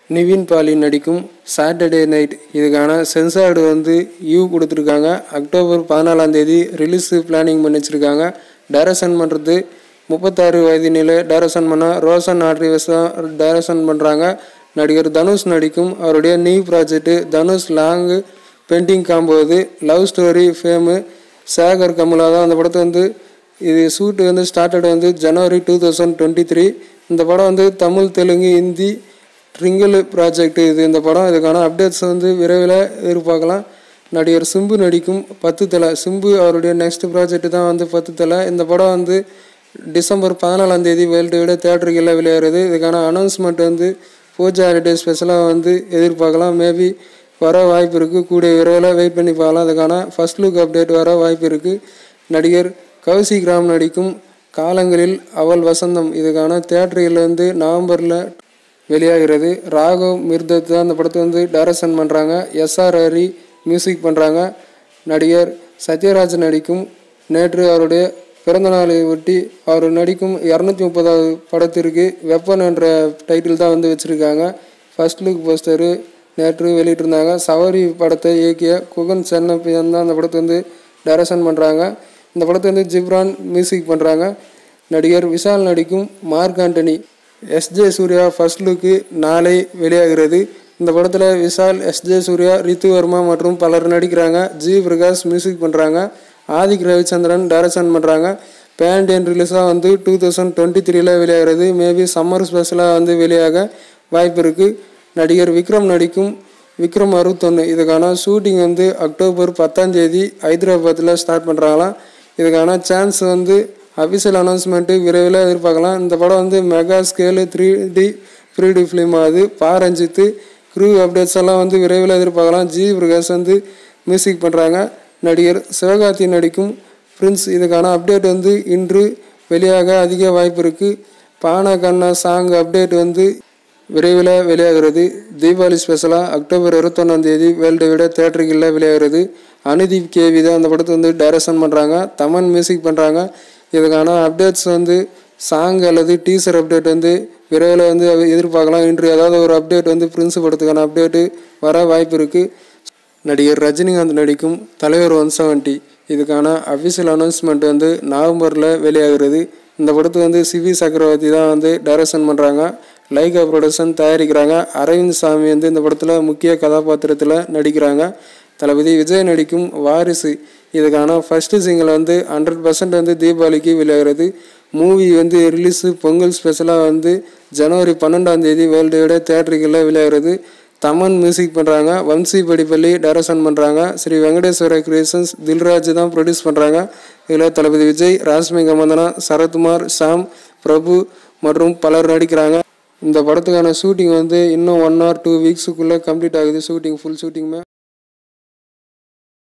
நிவின் பாலி நடிக்கும் Saturday night இதுக்கான censored வந்து யூ கொடுத்துருக்காங்க அக்டோபர் பதினாலாம் தேதி ரிலீஸு பிளானிங் பண்ணி வச்சுருக்காங்க டைரக்ஷன் பண்ணுறது முப்பத்தாறு வயதினில் டைரக்ஷன் பண்ண ரோஷன் ஆட்ரிவஸ் தான் டைரக்ஷன் பண்ணுறாங்க நடிகர் தனுஷ் நடிக்கும் அவருடைய நியூ ப்ராஜெக்ட்டு தனுஷ் லாங்கு பெயிண்டிங் காம்போது love story fame Sekhar Kammula தான் அந்த படத்தை வந்து இது ஷூட்டு வந்து ஸ்டார்டட் வந்து January two thousand twenty three இந்த படம் வந்து தமிழ் தெலுங்கு ஹிந்தி ட்ரிங்கிள் ப்ராஜெக்ட் இது இந்த படம் இதுக்கான அப்டேட்ஸ் வந்து விரைவில் எதிர்பார்க்கலாம் நடிகர் சிம்பு நடிக்கும் பத்து தலை சிம்பு அவருடைய நெக்ஸ்ட் ப்ராஜெக்ட் தான் வந்து பத்து தலை இந்த படம் வந்து டிசம்பர் பதினாலாம் தேதி வேர்ல்டு விட தேட்டருக்குள்ள விளையாடுறது இதுக்கான அனௌன்ஸ்மெண்ட் வந்து பூஜா ஹாலிடே ஸ்பெஷலாக வந்து எதிர்பார்க்கலாம் மேபி வர வாய்ப்பு இருக்குது கூடிய விரைவில் வெயிட் பண்ணி பார்க்கலாம் அதுக்கான ஃபர்ஸ்ட் லுக் அப்டேட் வர வாய்ப்பு இருக்குது நடிகர் கௌசிக் ராம் நடிக்கும் காலங்களில் அவள் வசந்தம் இதுக்கான தேட்டரில் வந்து நவம்பரில் வெளியாகிறது ராகவ் மிர்தத் தான் அந்த படத்தை வந்து டைரக்ஷன் பண்ணுறாங்க எஸ்ஆர் ஹரி மியூசிக் பண்ணுறாங்க நடிகர் சத்யராஜ் நடிக்கும் நேற்று அவருடைய பிறந்தநாளை ஒட்டி அவர் நடிக்கும் இரநூத்தி முப்பதாவது படத்திற்கு வெப்பன் என்ற டைட்டில் தான் வந்து வச்சுருக்காங்க ஃபர்ஸ்ட் லுக் போஸ்டரு நேற்று வெளியிட்டிருந்தாங்க சவாரி படத்தை இயக்கிய குகன் சென்னப்பியன் தான் அந்த படத்தை வந்து டைரக்ஷன் பண்ணுறாங்க இந்த படத்தை வந்து ஜிப்ரான் மியூசிக் பண்ணுறாங்க நடிகர் விஷால் நடிக்கும் Mark Antony SJ Suryah first look நாளை வெளியாகிறது இந்த படத்தில் விஷால் எஸ்ஜே சூர்யா ரித்து வர்மா மற்றும் பலர் நடிக்கிறாங்க ஜி பிரகாஷ் மியூசிக் பண்ணுறாங்க ஆதிக் ரவிச்சந்திரன் டைரக்ஷன் பண்ணுறாங்க பேண்டியன் ரிலீஸாக வந்து டூ தௌசண்ட் டுவெண்ட்டி த்ரீல வெளியாகிறது மேபி சம்மர் ஸ்பெஷலாக வந்து வெளியாக வாய்ப்பு இருக்குது நடிகர் விக்ரம் நடிக்கும் விக்ரம் அறுபத்தொன்று இதுக்கான ஷூட்டிங் வந்து அக்டோபர் பத்தாம் தேதி ஹைதராபாத்தில் ஸ்டார்ட் பண்ணுறாங்களாம் இதுக்கான சான்ஸ் வந்து அஃபிஷியல் அனௌன்ஸ்மெண்ட்டு விரைவில் எதிர்பார்க்கலாம் இந்த படம் வந்து mega scale three D three D film ஆகுது பா ரஞ்சித்து க்ரூ அப்டேட்ஸ் எல்லாம் வந்து விரைவில் எதிர்பார்க்கலாம் ஜி பிரகாஷ் வந்து மியூசிக் பண்ணுறாங்க நடிகர் சிவகார்த்தி நடிக்கும் பிரின்ஸ் இதுக்கான அப்டேட் வந்து இன்று வெளியாக அதிக வாய்ப்பு இருக்குது பானா கண்ணா சாங் அப்டேட் வந்து விரைவில் வெளியாகிறது தீபாவளி ஸ்பெஷலாக அக்டோபர் இருபத்தொன்னாம் தேதி வேர்ல்டு விட தேட்டருக்குள்ள வெளியாகிறது அனுதீப் கேவி தான் அந்த படத்தை வந்து டைரக்ஷன் பண்ணுறாங்க தமன் மியூசிக் பண்ணுறாங்க இதுக்கான அப்டேட்ஸ் வந்து சாங் அல்லது டீசர் அப்டேட் வந்து விரைவில் வந்து எதிர்பார்க்கலாம் இன்று ஏதாவது ஒரு அப்டேட் வந்து பிரின்ஸ் படத்துக்கான அப்டேட்டு வர வாய்ப்பு இருக்குது நடிகர் ரஜினிகாந்த் நடிக்கும் தலைவர் ஒன் செவன்ட்டி இதுக்கான அஃபிஷியல் அனௌன்ஸ்மெண்ட் வந்து நவம்பரில் வெளியாகிறது இந்த படத்தை வந்து சிவி சக்கரவர்த்தி தான் வந்து டைரக்ஷன் பண்ணுறாங்க லைகா ப்ரொடக்ஷன் தயாரிக்கிறாங்க அரவிந்த் சாமி வந்து இந்த படத்தில் முக்கிய கதாபாத்திரத்தில் நடிக்கிறாங்க தளபதி விஜய் நடிக்கும் வாரிசு இதுக்கான ஃபஸ்ட்டு சிங்கிள் வந்து ஹண்ட்ரட் பர்சன்ட் வந்து தீபாவளிக்கு வெளியாகிறது மூவி வந்து ரிலீஸு பொங்கல் ஸ்பெஷலாக வந்து ஜனவரி பன்னெண்டாம் தேதி வேர்ல்டு விட தேட்டருக்குள்ள வெளியாகிறது தமன் மியூசிக் பண்ணுறாங்க வம்சி படிப்பள்ளி டைரக்ஷன் பண்ணுறாங்க ஸ்ரீ வெங்கடேஸ்வர கிரியேஷன்ஸ் தில்ராஜ் தான் ப்ரொடியூஸ் பண்ணுறாங்க இதில் தளபதி விஜய் ராஷ்மிகா மந்தனா சரத்குமார் ஷாம் பிரபு மற்றும் பலர் நடிக்கிறாங்க இந்த படத்துக்கான ஷூட்டிங் வந்து இன்னும் ஒன் ஆர் டூ வீக்ஸுக்குள்ளே கம்ப்ளீட் ஆகுது ஷூட்டிங் ஃபுல் ஷூட்டிங்குமே